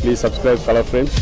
Please subscribe Color Frames.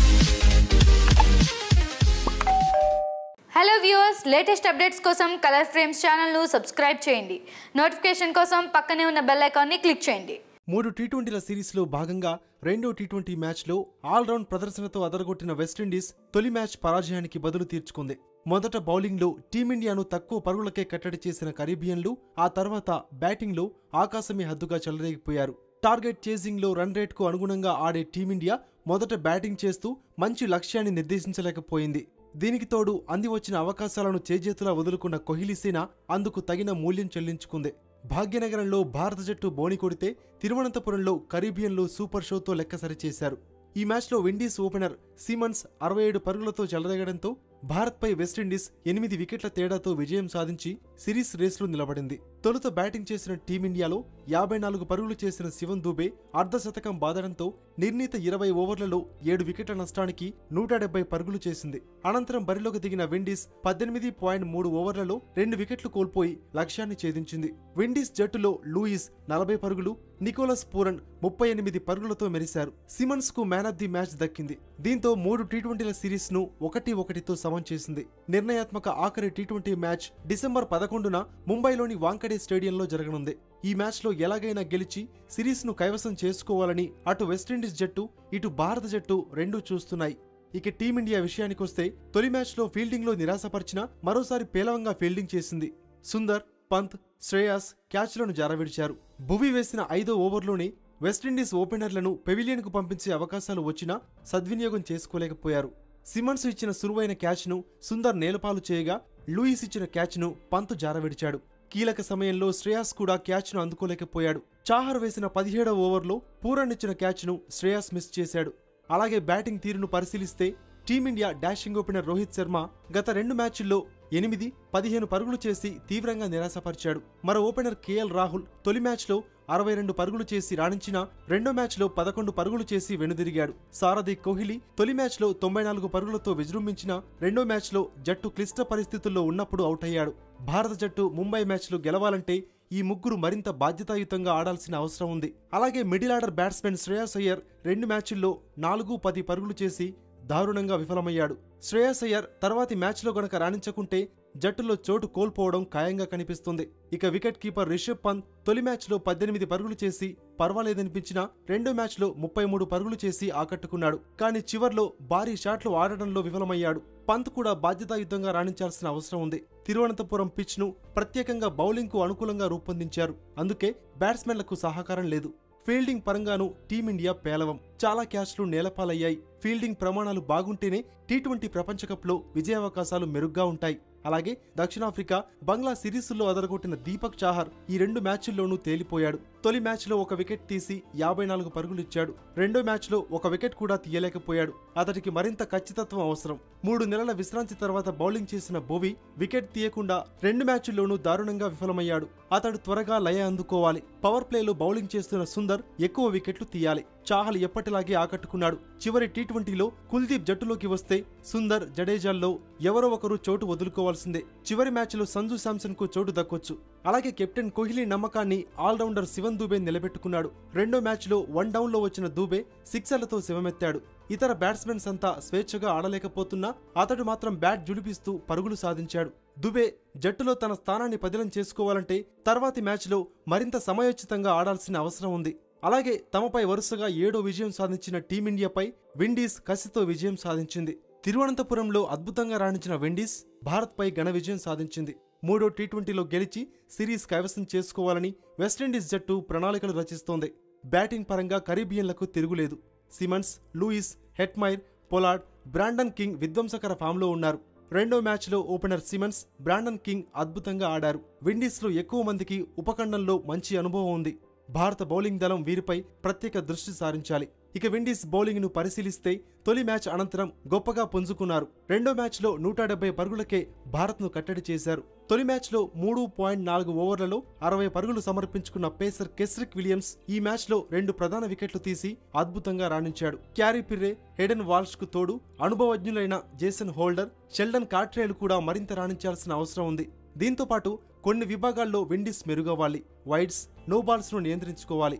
Hello viewers latest updates కోసం Color Frames ఛానల్ను subscribe చేయండి notification కోసం పక్కనే ఉన్న బెల్ ఐకాన్ని క్లిక్ చేయండి మూడు టీ ట్వంటీల సిరీస్లో భాగంగా రెండో టీ ట్వంటీ మ్యాచ్లో ఆల్రౌండ్ ప్రదర్శనతో అదరగొట్టిన వెస్టిండీస్ తొలి మ్యాచ్ పరాజయానికి బదులు తీర్చుకుంది మొదట బౌలింగ్లో టీమిండియాను తక్కువ పరుగులకే కట్టడి చేసిన కరీబియన్లు ఆ తర్వాత బ్యాటింగ్లో ఆకాశమే హద్దుగా చెలరేగిపోయారు టార్గెట్ చేసింగ్లో రన్ రేట్కు అనుగుణంగా ఆడే టీమిండియా మొదట బ్యాటింగ్ చేస్తూ మంచి లక్ష్యాన్ని నిర్దేశించలేకపోయింది దీనికి తోడు అంది వచ్చిన అవకాశాలను చేజేతులా వదులుకున్న కోహ్లీ సేన అందుకు తగిన మూల్యం చెల్లించుకుంది భాగ్యనగరంలో భారత జట్టు బోణి కొడితే తిరువనంతపురంలో కరీబియన్లు సూపర్ షోతో లెక్క సరిచేశారు ఈ మ్యాచ్లో విండీస్ ఓపెనర్ సీమన్స్ అరవై ఏడు పరుగులతో చెలరేగడంతో భారత్పై వెస్టిండీస్ ఎనిమిది వికెట్ల తేడాతో విజయం సాధించి సిరీస్ రేస్లో నిలబడింది తొలుత బ్యాటింగ్ చేసిన టీమిండియాలో యాభై నాలుగు పరుగులు చేసిన శివన్ దూబే అర్ధశతకం బాదడంతో నిర్ణీత ఇరవై ఓవర్లలో ఏడు వికెట్ల నష్టానికి నూట డెబ్బై పరుగులు చేసింది అనంతరం బరిలోకి దిగిన విండీస్ పద్దెనిమిది పాయింట్ మూడు ఓవర్లలో రెండు వికెట్లు కోల్పోయి లక్ష్యాన్ని ఛేదించింది విండీస్ జట్టులో లూయిస్ నలభై పరుగులు నికోలస్ పూరన్ ముప్పై ఎనిమిది పరుగులతో మెరిశారు సిమన్స్ కు మ్యాన్ ఆఫ్ ది మ్యాచ్ దక్కింది దీంతో మూడు టీ ట్వంటీల సిరీస్ ను ఒకటి ఒకటితో సమం చేసింది నిర్ణయాత్మక ఆఖరి టీ ట్వంటీ మ్యాచ్ డిసెంబర్ పదకొండున ముంబైలోని వాంకడే స్టేడియంలో జరగనుంది ఈ మ్యాచ్లో ఎలాగైనా గెలిచి సిరీస్ ను కైవసం చేసుకోవాలని అటు వెస్టిండీస్ జట్టు ఇటు భారత జట్టు రెండూ చూస్తున్నాయి ఇక టీమిండియా విషయానికొస్తే తొలి మ్యాచ్లో ఫీల్డింగ్లో నిరాశపరిచిన మరోసారి పేలవంగా ఫీల్డింగ్ చేసింది సుందర్ పంత్ శ్రేయాస్ క్యాచ్లను జారవిడిచారు భువి వేసిన ఐదో ఓవర్లోనే వెస్టిండీస్ ఓపెనర్లను పెవిలియన్కు పంపించే అవకాశాలు వచ్చినా సద్వినియోగం చేసుకోలేకపోయారు సిమన్స్ ఇచ్చిన సులువైన క్యాచ్ను సుందర్ నేలపాలు చేయగా లూయిస్ ఇచ్చిన క్యాచ్ను పంత్ జారవిడిచాడు కీలక సమయంలో శ్రేయాస్ కూడా క్యాచ్ను అందుకోలేకపోయాడు చాహర్ వేసిన పదిహేడవ ఓవర్లో పూరన్ ఇచ్చిన క్యాచ్ను శ్రేయాస్ మిస్ చేశాడు అలాగే బ్యాటింగ్ తీరును పరిశీలిస్తే team India dashing opener Rohit Sharma గత రెండు మ్యాచ్ల్లో ఎనిమిది పదిహేను పరుగులు చేసి తీవ్రంగా నిరాశపరిచాడు మరో ఓపెనర్ కేఎల్ రాహుల్ తొలి మ్యాచ్లో అరవై రెండు పరుగులు చేసి రాణించిన రెండో మ్యాచ్లో పదకొండు పరుగులు చేసి వెనుదిరిగాడు సారథి కోహ్లీ తొలి మ్యాచ్లో తొంభై నాలుగు పరుగులతో విజృంభించిన రెండో మ్యాచ్లో జట్టు క్లిష్ట పరిస్థితుల్లో ఉన్నప్పుడు అవుట్ అయ్యాడు భారత జట్టు ముంబై మ్యాచ్లో గెలవాలంటే ఈ ముగ్గురు మరింత బాధ్యతాయుతంగా ఆడాల్సిన అవసరం ఉంది అలాగే middle order batsmen Shreyas Iyer రెండు మ్యాచ్ల్లో నాలుగు పది పరుగులు చేసి దారుణంగా విఫలమయ్యాడు శ్రేయస్ అయ్యర్ తర్వాతి మ్యాచ్లో గనక రాణించకుంటే జట్టులో చోటు కోల్పోవడం ఖాయంగా కనిపిస్తుంది ఇక వికెట్ కీపర్ రిషబ్ పంత్ తొలి మ్యాచ్లో పద్దెనిమిది పరుగులు చేసి పర్వాలేదనిపించినా రెండో మ్యాచ్లో ముప్పై మూడు పరుగులు చేసి ఆకట్టుకున్నాడు కానీ చివర్లో భారీ షాట్లు ఆడడంలో విఫలమయ్యాడు పంత్ కూడా బాధ్యతాయుతంగా రాణించాల్సిన అవసరం ఉంది తిరువనంతపురం పిచ్ను ప్రత్యేకంగా బౌలింగ్కు అనుకూలంగా రూపొందించారు అందుకే బ్యాట్స్మెన్లకు సహకారం లేదు ఫీల్డింగ్ పరంగానూ టీమిండియా పేలవం చాలా క్యాచ్లు నేలపాలయ్యాయి ఫీల్డింగ్ ప్రమాణాలు బాగుంటేనే టీ ట్వంటీ ప్రపంచకప్లో విజయావకాశాలు మెరుగ్గా ఉంటాయి అలాగే దక్షిణాఫ్రికా బంగ్లా సిరీస్లో అదరగొట్టిన దీపక్ చాహర్ ఈ రెండు మ్యాచ్ల్లోనూ తేలిపోయాడు తొలి మ్యాచ్లో ఒక వికెట్ తీసి యాభై నాలుగు పరుగులిచ్చాడు రెండో మ్యాచ్లో ఒక వికెట్ కూడా తీయలేకపోయాడు అతడికి మరింత ఖచ్చితత్వం అవసరం మూడు నెలల విశ్రాంతి తర్వాత బౌలింగ్ చేసిన బోవి వికెట్ తీయకుండా రెండు మ్యాచ్ల్లోనూ దారుణంగా విఫలమయ్యాడు అతడు త్వరగా లయ అందుకోవాలి పవర్ ప్లేలో బౌలింగ్ చేస్తున్న సుందర్ ఎక్కువ వికెట్లు తీయాలి చాహల్ ఎప్పటిలాగే ఆకట్టుకున్నాడు చివరి టీ ట్వంటీలో కుల్దీప్ జట్టులోకి వస్తే సుందర్ జడేజాల్లో ఎవరో ఒకరు చోటు వదులుకోవాల్సిందే చివరి మ్యాచ్లో సంజు శాంసన్ కు చోటు దక్కొచ్చు అలాగే కెప్టెన్ కోహ్లీ నమ్మకాన్ని ఆల్రౌండర్ శివన్ దూబే నిలబెట్టుకున్నాడు రెండో మ్యాచ్లో వన్ డౌన్లో వచ్చిన దూబే సిక్సర్లతో శివమెత్తాడు ఇతర బ్యాట్స్మెన్స్ అంతా స్వేచ్ఛగా ఆడలేకపోతున్నా అతడు మాత్రం బ్యాట్ జుడిపిస్తూ పరుగులు సాధించాడు దుబే జట్టులో తన స్థానాన్ని పదిలం చేసుకోవాలంటే తర్వాతి మ్యాచ్లో మరింత సమయోచితంగా ఆడాల్సిన అవసరం ఉంది అలాగే తమపై వరుసగా ఏడో విజయం సాధించిన టీమిండియాపై విండీస్ కసితో విజయం సాధించింది తిరువనంతపురంలో అద్భుతంగా రాణించిన విండీస్ భారత్పై ఘన విజయం సాధించింది మూడో టీ ట్వంటీలో గెలిచి సిరీస్ కైవసం చేసుకోవాలని వెస్టిండీస్ జట్టు ప్రణాళికలు రచిస్తోంది బ్యాటింగ్ పరంగా కరీబియన్లకు తిరుగులేదు Simmons Lewis Hetmyer Pollard Brandon King విధ్వంసకర ఫామ్లో ఉన్నారు రెండో మ్యాచ్లో ఓపెనర్ సిమన్స్ బ్రాండన్ కింగ్ అద్భుతంగా ఆడారు విండీస్లో ఎక్కువ మందికి ఉపఖండంలో మంచి అనుభవం ఉంది భారత బౌలింగ్ దళం వీరిపై ప్రత్యేక దృష్టి సారించాలి ఇక విండీస్ బౌలింగ్ ను పరిశీలిస్తే తొలి మ్యాచ్ అనంతరం గొప్పగా పుంజుకున్నారు రెండో మ్యాచ్లో నూట డెబ్బై పరుగులకే భారత్ను కట్టడి చేశారు తొలి మ్యాచ్లో మూడు పాయింట్ నాలుగు ఓవర్లలో అరవై పరుగులు సమర్పించుకున్న పేసర్ కెస్రిక్ విలియమ్స్ ఈ మ్యాచ్లో రెండు ప్రధాన వికెట్లు తీసి అద్భుతంగా రాణించాడు క్యారీ పిర్రే హెడెన్ వాల్ష్ కు తోడు అనుభవజ్ఞులైన జేసన్ హోల్డర్ షెల్డన్ కార్ట్రేలు కూడా మరింత రాణించాల్సిన అవసరం ఉంది దీంతో పాటు కొన్ని విభాగాల్లో విండీస్ మెరుగవ్వాలి వైడ్స్ నో బాల్స్ ను నియంత్రించుకోవాలి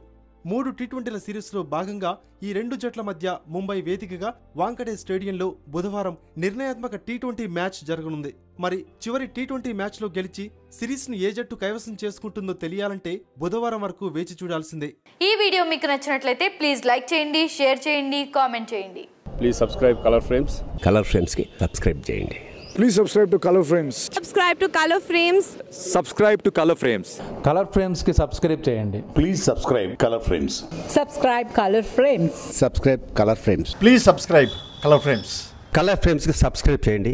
మూడు టీ ట్వంటీల సిరీస్లో భాగంగా ఈ రెండు జట్ల మధ్య ముంబై వేదికగా వాంకడే స్టేడియంలో బుధవారం నిర్ణయాత్మక టీ ట్వంటీ మ్యాచ్ జరగనుంది మరి చివరి టీ ట్వంటీ మ్యాచ్లో గెలిచి సిరీస్ను ఏ జట్టు కైవసం చేసుకుంటుందో తెలియాలంటే బుధవారం వరకు వేచి చూడాల్సిందే ఈ వీడియో మీకు నచ్చినట్లయితే ప్లీజ్ లైక్ చేయండి షేర్ చేయండి కామెంట్ చేయండి please subscribe Color Frames Color ఫ్రేమ్స్కి సబ్స్క్రైబ్ చేయండి Please subscribe to Color Frames. subscribe to Color Frames subscribe to color frames Color ఫ్రేమ్స్కి సబ్స్క్రైబ్ చేయండి Please subscribe Color Frames. subscribe Color Frames subscribe Color Frames Please subscribe Color Frames. Color ఫ్రేమ్స్కి subscribe చేయండి